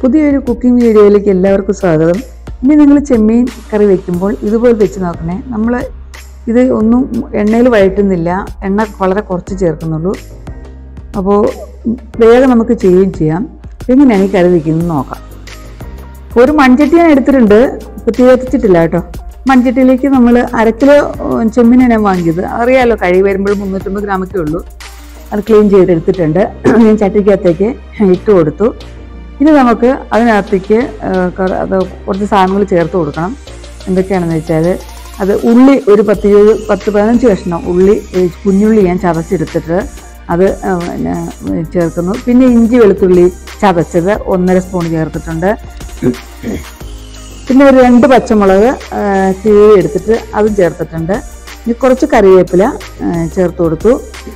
പുതിയൊരു കുക്കിംഗ് വീഡിയോയിലേക്ക് എല്ലാവർക്കും സ്വാഗതം ഇനി നിങ്ങൾ ചെമ്മീൻ കറി വെക്കുമ്പോൾ ഇതുപോലെ വെച്ച് നോക്കണേ നമ്മൾ ഇത് ഒന്നും എണ്ണയിൽ വഴറ്റുന്നില്ല എണ്ണ വളരെ കുറച്ച് ചേർക്കുന്നുള്ളൂ അപ്പോൾ വേഗം നമുക്ക് ചെയ്യുകയും ചെയ്യാം എങ്ങനെയാണ് ഈ കറി വയ്ക്കുന്നത് നോക്കാം ഒരു മൺചട്ടി ഞാൻ എടുത്തിട്ടുണ്ട് ഇപ്പോൾ തീ കത്തിച്ചിട്ടില്ല കേട്ടോ മൺചട്ടിയിലേക്ക് നമ്മൾ അര കിലോ ഉം, ചെമ്മീനാണ് ഞാൻ വാങ്ങിയത് അറിയാലോ കഴി വരുമ്പോൾ മുന്നൂറ്റമ്പത് ഗ്രാമൊക്കെ ഉള്ളൂ അത് ക്ലീൻ ചെയ്തെടുത്തിട്ടുണ്ട് ഞാൻ ചട്ടിക്കകത്തേക്ക് ഇട്ട് കൊടുത്തു ഇനി നമുക്ക് അതിനകത്തേക്ക് ആ, കുറ- അത് കുറച്ച് സാധനങ്ങൾ ചേർത്ത് കൊടുക്കണം എന്തൊക്കെയാണെന്ന് വെച്ചാൽ അത് ഉള്ളി ഒരു പത്ത് ഇരുപത് പത്ത് പതിനഞ്ച് കഷ്ണം ഉള്ളി ഏ, കുഞ്ഞുള്ളി ഞാൻ ചതച്ചെടുത്തിട്ട് അത് ആ, പിന്നെ ചേർക്കുന്നു പിന്നെ ഇഞ്ചി വെളുത്തുള്ളി ചതച്ചത് ഒന്നര സ്പൂൺ ചേർത്തിട്ടുണ്ട് പിന്നെ ഒരു രണ്ട് പച്ചമുളക് ആ, കീറി എടുത്തിട്ട് അതും ചേർത്തിട്ടുണ്ട് ഇനി കുറച്ച് കറിവേപ്പില ആ, ചേർത്ത് കൊടുത്തു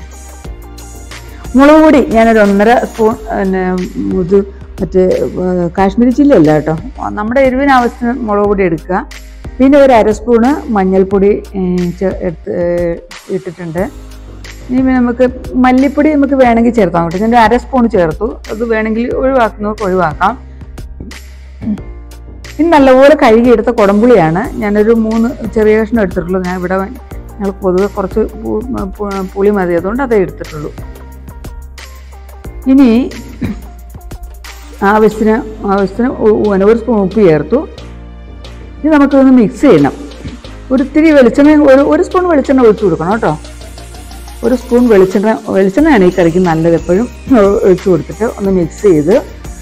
മുളക് പൊടി ഞാനൊരു ഒന്നര സ്പൂൺ പിന്നെ ഇത് മറ്റേ ഏർ, കാശ്മീരി ചില്ലി അല്ല കേട്ടോ നമ്മുടെ എരിവിന് ആവശ്യത്തിന് മുളക് പൊടി എടുക്കുക പിന്നെ ഒരു അര സ്പൂണ് മഞ്ഞൾപ്പൊടി ഏർ, ചെ- എടുത്ത് ഏർ, ഇട്ടിട്ടുണ്ട് ഇനി പിന്നെ നമുക്ക് മല്ലിപ്പൊടി നമുക്ക് വേണമെങ്കിൽ ചേർത്താം കേട്ടോ ഞാൻ ഒരു അര സ്പൂൺ ചേർത്തു അത് വേണമെങ്കിൽ ഒഴിവാക്കുന്നവർക്ക് ഒഴിവാക്കാം ഇനി നല്ലപോലെ കഴുകിയെടുത്ത കുടംപുളിയാണ് ഞാനൊരു മൂന്ന് ചെറിയ കഷ്ണം എടുത്തിട്ടുള്ളൂ ഞാൻ ഇവിടെ ഞങ്ങൾ പൊതുവെ കുറച്ച് പു- പു- പുളി മതി അതുകൊണ്ട് അതേ എടുത്തിട്ടുള്ളൂ ഇനി ആവശ്യത്തിന് ആവശ്യത്തിന് ഉ- ഉ- ഒരു സ്പൂൺ ഉപ്പ് ചേർത്തു ഇനി നമുക്കൊന്ന് മിക്സ് ചെയ്യണം ഒരു ഇത്തിരി വെളിച്ചെണ്ണ ഒരു ഒരു സ്പൂൺ വെളിച്ചെണ്ണ ഒഴിച്ചു കൊടുക്കണം കേട്ടോ ഒരു സ്പൂൺ വെളിച്ചെണ്ണ വെളിച്ചെണ്ണയാണ് ഈ കറിക്ക് നല്ലത് എപ്പോഴും ഒഴിച്ചു കൊടുത്തിട്ട് ഒന്ന് മിക്സ് ചെയ്ത്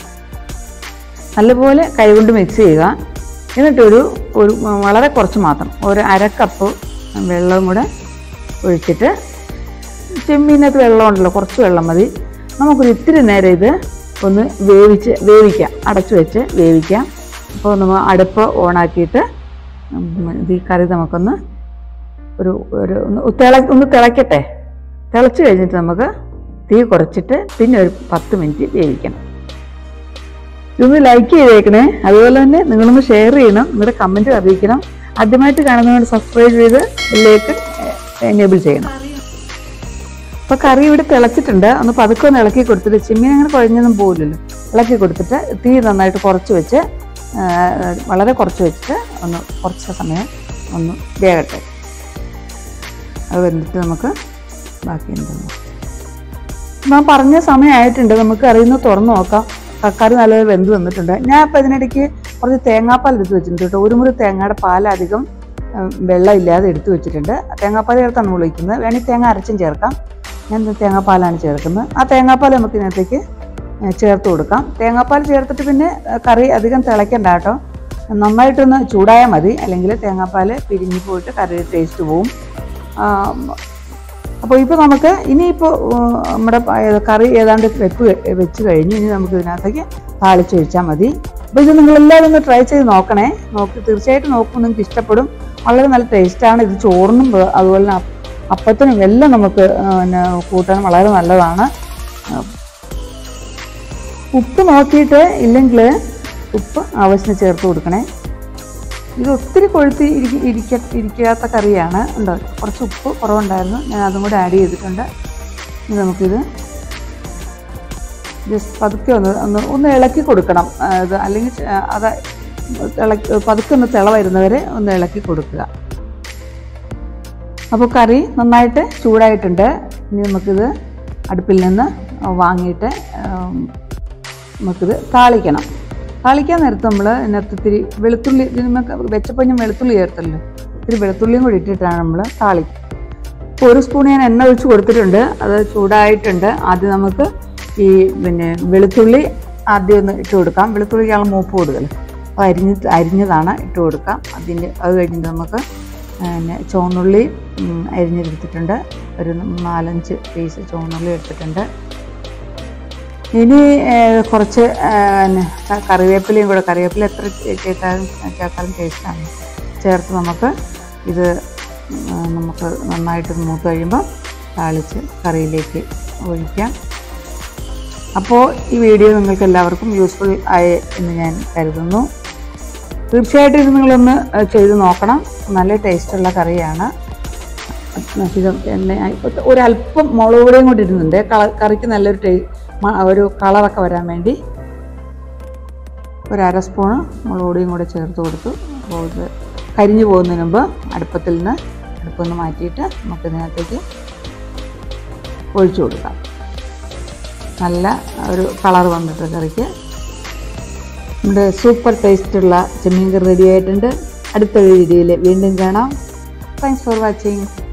നല്ലപോലെ കൈകൊണ്ട് മിക്സ് ചെയ്യുക എന്നിട്ടൊരു ഒരു വളരെ കുറച്ച് മാത്രം ഒരു അര കപ്പ് വെള്ളം കൂടെ ഒഴിച്ചിട്ട് ചെമ്മീനകത്ത് വെള്ളം ഉണ്ടല്ലോ കുറച്ച് വെള്ളം മതി നമുക്കൊരു ഇത്തിരി നേരം ഇത് ഒന്ന് വേവിച്ച് വേവിക്കാം അടച്ചു വെച്ച് വേവിക്കാം അപ്പോൾ നമ്മൾ അടുപ്പ് ഓണാക്കിയിട്ട് ഉം, ഇത് ഈ കറി നമുക്കൊന്ന് ഒരു ഒരു ഒന്ന് തിള ഒന്ന് തിളയ്ക്കട്ടെ തിളച്ച് കഴിഞ്ഞിട്ട് നമുക്ക് തീ കുറച്ചിട്ട് പിന്നെ ഒരു പത്ത് മിനിറ്റ് വേവിക്കണം ഇതൊന്ന് ലൈക്ക് ചെയ്തേക്കണേ അതുപോലെ തന്നെ നിങ്ങളൊന്ന് ഷെയർ ചെയ്യണം നിങ്ങളുടെ കമൻറ്റ് അറിയിക്കണം ആദ്യമായിട്ട് കാണുന്നവർ സബ്സ്ക്രൈബ് ചെയ്ത് ഇതിലേക്ക് എനേബിൾ ചെയ്യണം അപ്പോൾ കറി ഇവിടെ തിളച്ചിട്ടുണ്ട് ഒന്ന് പതുക്കെ ഒന്ന് ഇളക്കി കൊടുത്തിട്ട് ചെമ്മീൻ അങ്ങനെ കുഴഞ്ഞൊന്നും പോകില്ലല്ലോ ഇളക്കി കൊടുത്തിട്ട് തീ നന്നായിട്ട് കുറച്ച് വെച്ച് ആ, വളരെ കുറച്ച് വെച്ചിട്ട് ഒന്ന് കുറച്ച് സമയം ഒന്ന് വേകട്ടെ അത് വെന്തിട്ട് നമുക്ക് ബാക്കി എന്താണ് ഞാൻ പറഞ്ഞ സമയമായിട്ടുണ്ട് നമുക്ക് അറിയുന്ന തുറന്നു നോക്കാം കക്കറി നല്ലത് വെന്ത് വന്നിട്ടുണ്ട് ഞാൻ ഇപ്പം ഇതിനിടയ്ക്ക് കുറച്ച് തേങ്ങാപ്പാൽ എടുത്ത് വെച്ചിട്ടുണ്ട് കേട്ടോ ഒരു മുറി തേങ്ങയുടെ പാലധികം ഉം, വെള്ളം ഇല്ലാതെ എടുത്തു വെച്ചിട്ടുണ്ട് തേങ്ങാപ്പാൽ ചേർത്താണ് നമ്മൾ ഒഴിക്കുന്നത് വേണമെങ്കിൽ തേങ്ങ അരച്ചും ചേർക്കാം ഞാൻ ഇത് തേങ്ങാപ്പാലാണ് ചേർക്കുന്നത് ആ തേങ്ങാപ്പാൽ നമുക്ക് ഇതിനകത്തേക്ക് ഏ, ചേർത്ത് കൊടുക്കാം തേങ്ങാപ്പാൽ ചേർത്തിട്ട് പിന്നെ ഏ, കറി അധികം തിളയ്ക്കണ്ട കേട്ടോ നന്നായിട്ടൊന്ന് ചൂടായാൽ മതി അല്ലെങ്കിൽ തേങ്ങാപ്പാൽ പിരിഞ്ഞു പോയിട്ട് കറി ടേസ്റ്റ് പോവും ആ, അപ്പോൾ ഇപ്പോൾ നമുക്ക് ഇനിയിപ്പോൾ നമ്മുടെ പ- ഏ, കറി ഏതാണ്ട് വെപ്പ് ക- വെച്ച് കഴിഞ്ഞു ഇനി നമുക്ക് ഇതിനകത്തേക്ക് താളിച്ചൊഴിച്ചാൽ മതി അപ്പോൾ ഇത് നിങ്ങളെല്ലാവരും ഒന്ന് ട്രൈ ചെയ്ത് നോക്കണേ നോക്കി തീർച്ചയായിട്ടും നോക്കും നിങ്ങൾക്ക് ഇഷ്ടപ്പെടും വളരെ നല്ല ടേസ്റ്റാണ് ഇത് ചോറിനും വേ- അതുപോലെ തന്നെ അപ്പ- അപ്പത്തിനും എല്ലാം നമുക്ക് ആ, പിന്നെ കൂട്ടാൻ വളരെ നല്ലതാണ് ആ, ഉപ്പ് നോക്കിയിട്ട് ഇല്ലെങ്കിൽ ഉപ്പ് ആവശ്യത്തിന് ചേർത്ത് കൊടുക്കണേ ഇത് ഒത്തിരി കൊഴുത്തി ഇരിക്ക ഇരിക്ക ഇരിക്കാത്ത കറിയാണ് ഉണ്ടോ കുറച്ച് ഉപ്പ് കുറവുണ്ടായിരുന്നു ഞാൻ അതും കൂടെ ആഡ് ചെയ്തിട്ടുണ്ട് ഇനി നമുക്കിത് ജസ്റ്റ് പതുക്കെ ഒന്ന് ഒന്ന് ഒന്ന് ഇളക്കി കൊടുക്കണം ആ, ഇത് അല്ലെങ്കിൽ ച- അത് ഇളക്കി പതുക്കെ ഒന്ന് തിള വരുന്നവരെ ഒന്ന് ഇളക്കി കൊടുക്കുക അപ്പോൾ കറി നന്നായിട്ട് ചൂടായിട്ടുണ്ട് ഇനി നമുക്കിത് അടുപ്പിൽ നിന്ന് വാങ്ങിയിട്ട് ഉം, നമുക്കിത് താളിക്കണം താളിക്കാൻ നേരത്ത് നമ്മൾ ഇതിനകത്ത് ഇത്തിരി വെളുത്തുള്ളി ഇതിന് നമുക്ക് വെച്ചപ്പോൾ ഞാൻ വെളുത്തുള്ളി ചേർത്തല്ലോ ഇത്തിരി വെളുത്തുള്ളിയും കൂടി ഇട്ടിട്ടാണ് നമ്മൾ താളിക്കുക ഇപ്പോൾ ഒരു സ്പൂൺ ഞാൻ എണ്ണ ഒഴിച്ച് കൊടുത്തിട്ടുണ്ട് അത് ചൂടായിട്ടുണ്ട് ആദ്യം നമുക്ക് ഈ പിന്നെ വെളുത്തുള്ളി ആദ്യം ഒന്ന് ഇട്ട് കൊടുക്കാം വെളുത്തുള്ളിക്കാണ് മൂപ്പ് കൂടുതൽ അപ്പോൾ അരിഞ്ഞ് അരിഞ്ഞതാണ് ഇട്ട് കൊടുക്കാം അതിൻ്റെ അത് കഴിഞ്ഞിട്ട് നമുക്ക് പിന്നെ ചുവന്നുള്ളി ഉം, അരിഞ്ഞെടുത്തിട്ടുണ്ട് ഒരു നാലഞ്ച് പീസ് ചുവന്നുള്ളി എടുത്തിട്ടുണ്ട് ഇനി ഏഹ്, കുറച്ച് ഏഹ്, പിന്നെ ക- കറിവേപ്പിലയും കൂടെ കറിവേപ്പില എത്ര ചേർത്താലും ചേർത്താലും ടേസ്റ്റാണ് ചേർത്ത് നമുക്ക് ഇത് ഉം, നമുക്ക് നന്നായിട്ട് മൂത്ത് കഴിയുമ്പോൾ താളിച്ച് കറിയിലേക്ക് ഒഴിക്കാം അപ്പോൾ ഈ വീഡിയോ നിങ്ങൾക്ക് എല്ലാവർക്കും യൂസ്ഫുൾ ആയി എന്ന് ഞാൻ കരുതുന്നു തീർച്ചയായിട്ടും ഇത് നിങ്ങളൊന്ന് ഏഹ്, ചെയ്ത് നോക്കണം നല്ല ടേസ്റ്റുള്ള കറിയാണ് അധികം എണ്ണ ഇപ്പോഴത്തെ ഒരല്പം മുളക് പൊടിയും കൂടി ഇടുന്നുണ്ട് കള കറിക്ക് നല്ലൊരു ടേ മ- ഒരു കളറൊക്കെ വരാൻ വേണ്ടി ഒരു അര സ്പൂണ് മുളക് പൊടിയും കൂടെ ചേർത്ത് കൊടുത്തു അപ്പോൾ ഇത് കരിഞ്ഞു പോകുന്നതിന് മുമ്പ് അടുപ്പത്തിൽ നിന്ന് അടുപ്പിൽ നിന്ന് മാറ്റിയിട്ട് നമുക്ക് ഇതിനകത്തേക്ക് ഒഴിച്ചു കൊടുക്കാം നല്ല ഒരു കളർ വന്നിട്ട് കറിക്ക് നമ്മുടെ സൂപ്പർ ടേസ്റ്റുള്ള ചെമ്മീൻ കറി റെഡി ആയിട്ടുണ്ട് അടുത്തൊരു വീഡിയോയിൽ വീണ്ടും കാണാം താങ്ക്സ് ഫോർ വാച്ചിങ്